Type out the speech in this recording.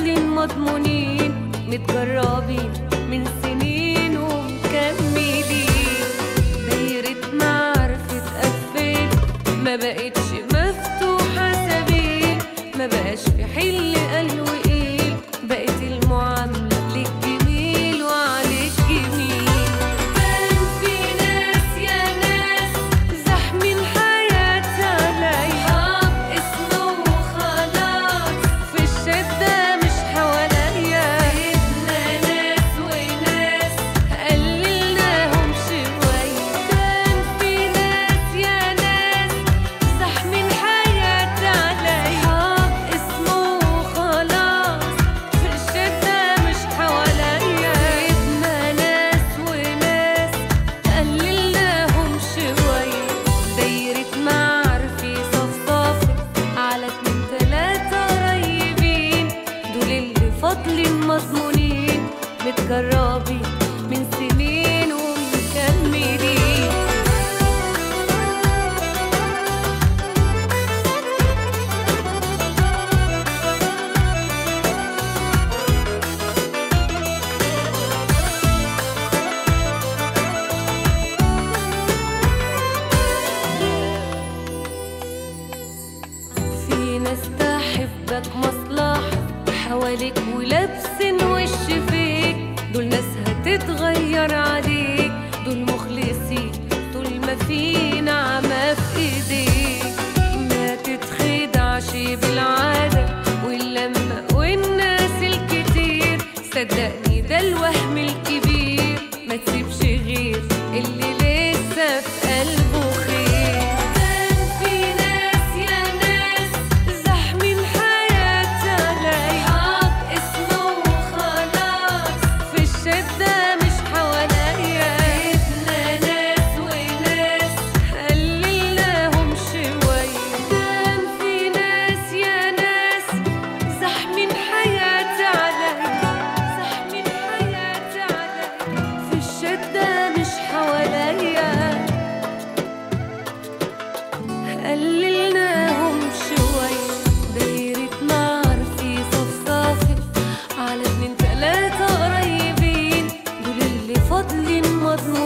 فاضلين مضمونين متجربين من سنين ومكملين دايرة معرفة قفل ما بقتش مفتوحة سبيل ما بقاش في حل قال وقيل بقت المعاملة ليك جميل وعليك جميل كان في ناس يا ناس زحمين حياتها عليا اسمه وخلاص في الشدة مش حواليا سيبنا ناس وناس قللناهم شوية كان في ناس يا ناس زحمين حياتي عليا اسمه وخلاص في الشدة مش حواليا سيبنا ناس وناس قللناهم شوية دايرة معارفي صفصافي على اتنين تلاتة قريبين دول اللي فاضلين مضمونين متجربين من سنين ومكملين في ناس تحبك مصلحة حواليك ولابسين وش فيك دول ناس هتتغير عليك دول مخلصين طول ما في نعمة في ايديك ما تتخدعش بالعادة واللمة والناس الكتير صدقني ده الوهم الكبير ما تسيبش غير اللي لسه في قلبه خير كان في ناس يا ناس زحمين حياتي عليا اسمه وخلاص في الشدة مش حواليا سيبنا ناس وناس قللناهم شوية كان في ناس يا ناس زحمين حياتي عليا زحمين حياتي عليا في الشدة مش حواليا قللناهم شوية دايرة معرفي صفصافي على اتنين تلاتة قريبين دول اللي فاضلين مضمونين